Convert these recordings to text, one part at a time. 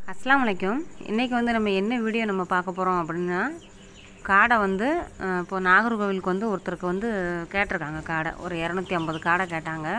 அஸ்ஸலாமு அலைக்கும் இன்றைக்கி வந்து நம்ம என்ன வீடியோ நம்ம பார்க்க போகிறோம் அப்படின்னா காடை வந்து அஹ், இப்போ நாகர்கோவிலுக்கு வந்து ஒருத்தருக்கு வந்து கேட்டிருக்காங்க காடை ஒரு இரநூத்தி ஐம்பது காடை கேட்டாங்க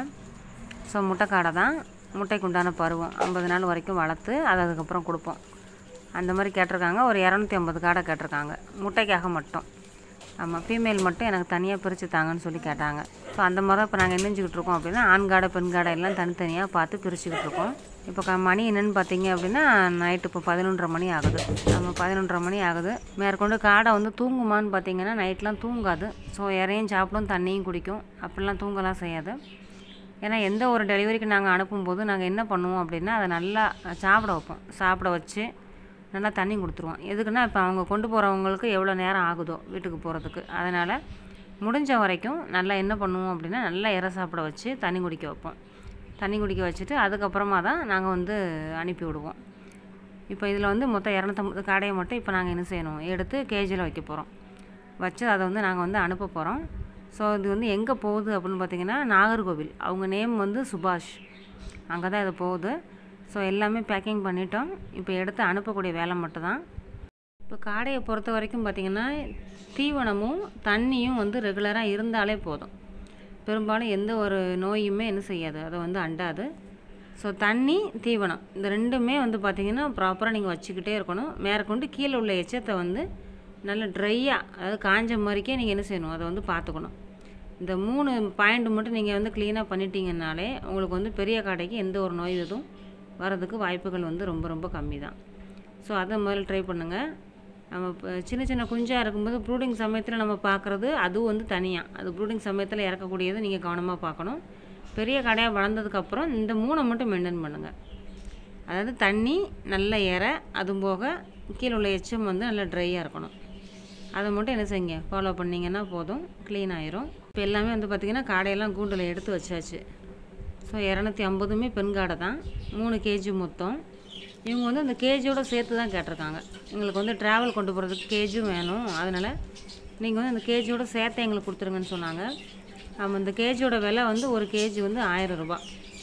ஸோ முட்டை காடை தான் முட்டைக்கு உண்டான பருவம் ஐம்பது நாள் வரைக்கும் வளர்த்து அது அதுக்கப்புறம் கொடுப்போம் அந்த மாதிரி கேட்டிருக்காங்க ஒரு இரநூத்தி ஐம்பது காடை கேட்டிருக்காங்க முட்டைக்காக மட்டும் ஆமாம் ஃபீமேல் மட்டும் எனக்கு தனியாக பிரித்து தாங்கன்னு சொல்லி கேட்டாங்க ஸோ அந்த மாதிரி தான் இப்போ நாங்கள் என்னஞ்சிக்கிட்டு இருக்கோம் அப்படின்னா ஆண் காடை பெண் காடை எல்லாம் தனித்தனியாக பார்த்து பிரிச்சுக்கிட்டு இருக்கோம் இப்போ க மணி என்னென்னு பார்த்தீங்க அப்படின்னா நைட்டு இப்போ பதினொன்றரை மணி ஆகுது நம்ம பதினொன்றரை மணி ஆகுது மேற்கொண்டு காடை வந்து தூங்குமான்னு பார்த்தீங்கன்னா நைட்லாம் தூங்காது ஸோ இறையும் சாப்பிடும் தண்ணியும் குடிக்கும் அப்படிலாம் தூங்கலாம் செய்யாது ஏன்னா எந்த ஒரு டெலிவரிக்கு நாங்கள் அனுப்பும்போது நாங்கள் என்ன பண்ணுவோம் அப்படின்னா அதை நல்லா சாப்பிட வைப்போம் சாப்பிட வச்சு நல்லா தண்ணி கொடுத்துருவோம் எதுக்குன்னா இப்போ அவங்க கொண்டு போகிறவங்களுக்கு எவ்வளோ நேரம் ஆகுதோ வீட்டுக்கு போகிறதுக்கு அதனால் முடிஞ்ச வரைக்கும் நல்லா என்ன பண்ணுவோம் அப்படின்னா நல்லா இறை சாப்பிட வச்சு தண்ணி குடிக்க வைப்போம் தண்ணி குடிக்க வச்சுட்டு அதுக்கப்புறமா தான் நாங்கள் வந்து அனுப்பி விடுவோம் இப்போ இதில் வந்து மொத்தம் இரநூத்தம்பது காடையை மட்டும் இப்போ நாங்கள் என்ன செய்யணும் எடுத்து கேஜியில் வைக்க போகிறோம் வச்சு அதை வந்து நாங்கள் வந்து அனுப்ப போகிறோம் ஸோ இது வந்து எங்கே போகுது அப்படின்னு பார்த்தீங்கன்னா நாகர்கோவில் அவங்க நேம் வந்து சுபாஷ் அங்கே தான் இது போகுது ஸோ எல்லாமே பேக்கிங் பண்ணிட்டோம் இப்போ எடுத்து அனுப்பக்கூடிய வேலை மட்டும்தான் இப்போ காடையை பொறுத்த வரைக்கும் பார்த்திங்கன்னா தீவனமும் தண்ணியும் வந்து ரெகுலராக இருந்தாலே போதும் பெரும்பாலும் எந்த ஒரு நோயுமே என்ன செய்யாது அதை வந்து அண்டாது ஸோ தண்ணி தீவனம் இந்த ரெண்டுமே வந்து பார்த்திங்கன்னா ப்ராப்பராக நீங்கள் வச்சுக்கிட்டே இருக்கணும் மேற்கொண்டு கீழே உள்ள எச்சத்தை வந்து நல்ல ட்ரையாக அதாவது காஞ்ச மாதிரிக்கே நீங்கள் என்ன செய்யணும் அதை வந்து பார்த்துக்கணும் இந்த மூணு பாயிண்ட் மட்டும் நீங்கள் வந்து க்ளீனாக பண்ணிட்டீங்கன்னாலே உங்களுக்கு வந்து பெரிய காடைக்கு எந்த ஒரு நோய் எதுவும் வரதுக்கு வாய்ப்புகள் வந்து ரொம்ப ரொம்ப கம்மி தான் ஸோ அதை முதல்ல ட்ரை பண்ணுங்கள் நம்ம இப்போ சின்ன சின்ன குஞ்சாக இருக்கும்போது ப்ரூடிங் சமயத்தில் நம்ம பார்க்குறது அதுவும் வந்து தனியாக அது ப்ரூடிங் சமயத்தில் இறக்கக்கூடியது நீங்கள் கவனமாக பார்க்கணும் பெரிய கடையாக வளர்ந்ததுக்கப்புறம் இந்த மூணை மட்டும் மெயின்டைன் பண்ணுங்கள் அதாவது தண்ணி நல்ல ஏற அதுவும் போக கீழே உள்ள எச்சம் வந்து நல்லா ட்ரையாக இருக்கணும் அதை மட்டும் என்ன செய்யுங்க ஃபாலோ பண்ணிங்கன்னா போதும் க்ளீன் ஆயிரும் இப்போ எல்லாமே வந்து பார்த்திங்கன்னா காடையெல்லாம் கூண்டில் எடுத்து வச்சாச்சு ஸோ இரநூத்தி ஐம்பதுமே பெண் காடை தான் மூணு கேஜி மொத்தம் இவங்க வந்து அந்த கேஜியோட சேர்த்து தான் கேட்டிருக்காங்க எங்களுக்கு வந்து ட்ராவல் கொண்டு போகிறதுக்கு கேஜும் வேணும் அதனால் நீங்கள் வந்து அந்த கேஜியோட சேர்த்து எங்களுக்கு கொடுத்துருங்கன்னு சொன்னாங்க ஆமாம் இந்த கேஜியோட விலை வந்து ஒரு கேஜி வந்து ஆயிரம் ரூபாய்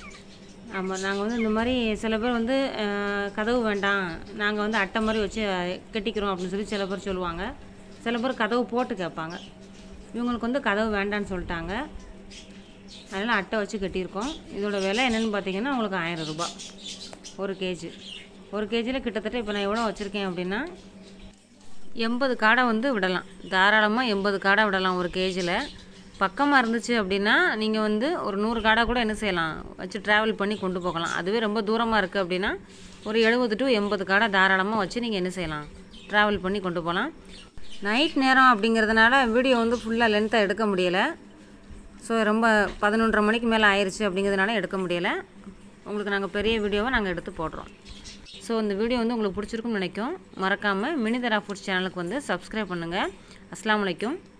ஆமாம் நாங்கள் வந்து இந்த மாதிரி சில பேர் வந்து அஹ், கதவு வேண்டாம் நாங்கள் வந்து அட்டை மாதிரி வச்சு அஹ், கட்டிக்கிறோம் அப்படின்னு சொல்லி சில பேர் சொல்லுவாங்க சில பேர் கதவு போட்டு கேட்பாங்க இவங்களுக்கு வந்து கதவு வேண்டான்னு சொல்லிட்டாங்க அதனால் அட்டை வச்சு கட்டியிருக்கோம் இதோட விலை என்னென்னு பார்த்தீங்கன்னா உங்களுக்கு ஆயிரம் ரூபாய் ஒரு கேஜி ஒரு கேஜியில் கிட்டத்தட்ட இப்போ நான் எவ்வளோ வச்சுருக்கேன் அப்படின்னா எண்பது காடை வந்து விடலாம் தாராளமாக எண்பது காடை விடலாம் ஒரு கேஜியில் பக்கமாக இருந்துச்சு அப்படின்னா நீங்கள் வந்து ஒரு நூறு காடை கூட என்ன செய்யலாம் வச்சு ட்ராவல் பண்ணி கொண்டு போகலாம் அதுவே ரொம்ப தூரமாக இருக்குது அப்படின்னா ஒரு எழுபது டு எண்பது காடை தாராளமாக வச்சு நீங்கள் என்ன செய்யலாம் ட்ராவல் பண்ணி கொண்டு போகலாம் நைட் நேரம் அப்படிங்கிறதுனால வீடியோ வந்து ஃபுல்லாக லென்த்தாக எடுக்க முடியலை ஸோ ரொம்ப பதினொன்றரை மணிக்கு மேலே ஆயிடுச்சு அப்படிங்கிறதுனால எடுக்க முடியலை உங்களுக்கு நாங்கள் பெரிய வீடியோவை நாங்கள் எடுத்து போடுறோம் ஸோ இந்த வீடியோ வந்து உங்களுக்கு பிடிச்சிருக்கும்னு நினைக்கும் மறக்காமல் மினிதரா ஃபுட்ஸ் சேனலுக்கு வந்து சப்ஸ்கிரைப் பண்ணுங்கள் அஸ்ஸலாமு அலைக்கும்